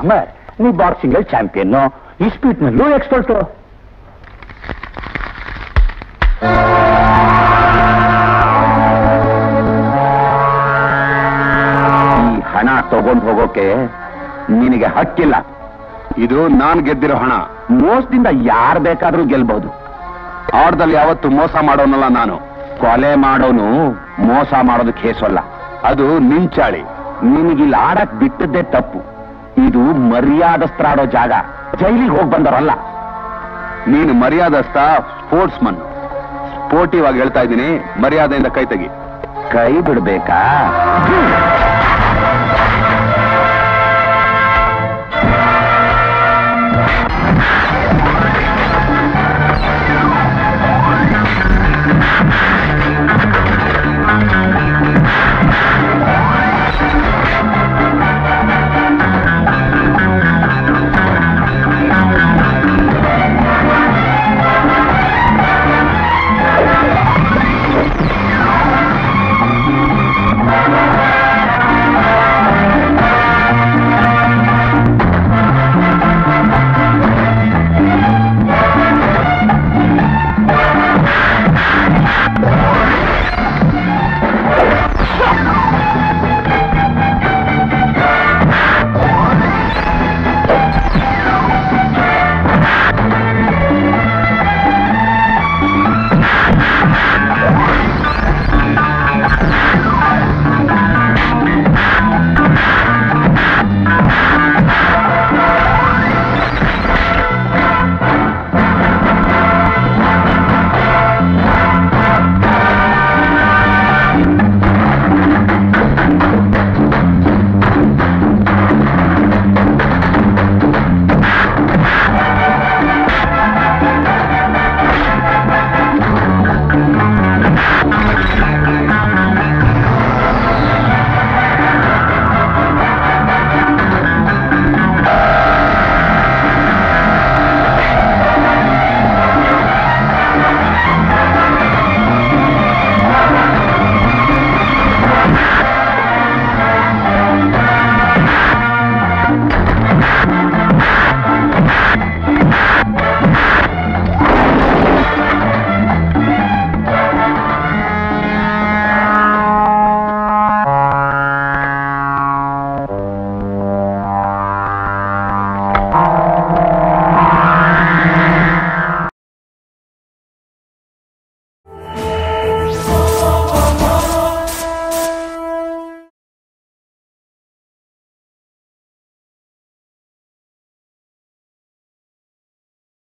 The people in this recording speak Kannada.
ಅಮರ್ ನೀ ಬಾಕ್ಸಿಂಗ್ ಅಲ್ಲಿ ಚಾಂಪಿಯನ್ ಇಸ್ಪೀಟ್ ನಲ್ಲೂ ಎಕ್ಸ್ಪರ್ಟು ಈ ಹಣ ತಗೊಂಡು ಹೋಗೋಕೆ ನಿನಗೆ ಹಕ್ಕಿಲ್ಲ ಇದು ನಾನ್ ಗೆದ್ದಿರೋ ಹಣ ಮೋಸದಿಂದ ಯಾರು ಬೇಕಾದ್ರೂ ಗೆಲ್ಬಹುದು ಆಟದಲ್ಲಿ ಯಾವತ್ತು ಮೋಸ ಮಾಡೋನಲ್ಲ ನಾನು ಕೊಲೆ ಮಾಡೋನು ಮೋಸ ಮಾಡೋದಕ್ಕೆ ಹೇಸಲ್ಲ ಅದು ನಿಂಚಾಳಿ ನಿನಗಿಲ್ಲಿ ಆಡಕ್ ಬಿಟ್ಟದ್ದೇ ತಪ್ಪು ಇದು ಮರ್ಯಾದಸ್ತ್ರಾಡೋ ಜಾಗ ಜೈಲಿಗೆ ಹೋಗಿ ಬಂದವರಲ್ಲ ನೀನು ಮರ್ಯಾದಸ್ಥ ಸ್ಪೋರ್ಟ್ಸ್ ಮನ್ ಸ್ಪೋರ್ಟಿವ್ ಆಗಿ ಹೇಳ್ತಾ ಇದ್ದೀನಿ ಮರ್ಯಾದೆಯಿಂದ ಕೈ ತೆಗಿ ಕೈ ಬಿಡ್ಬೇಕಾ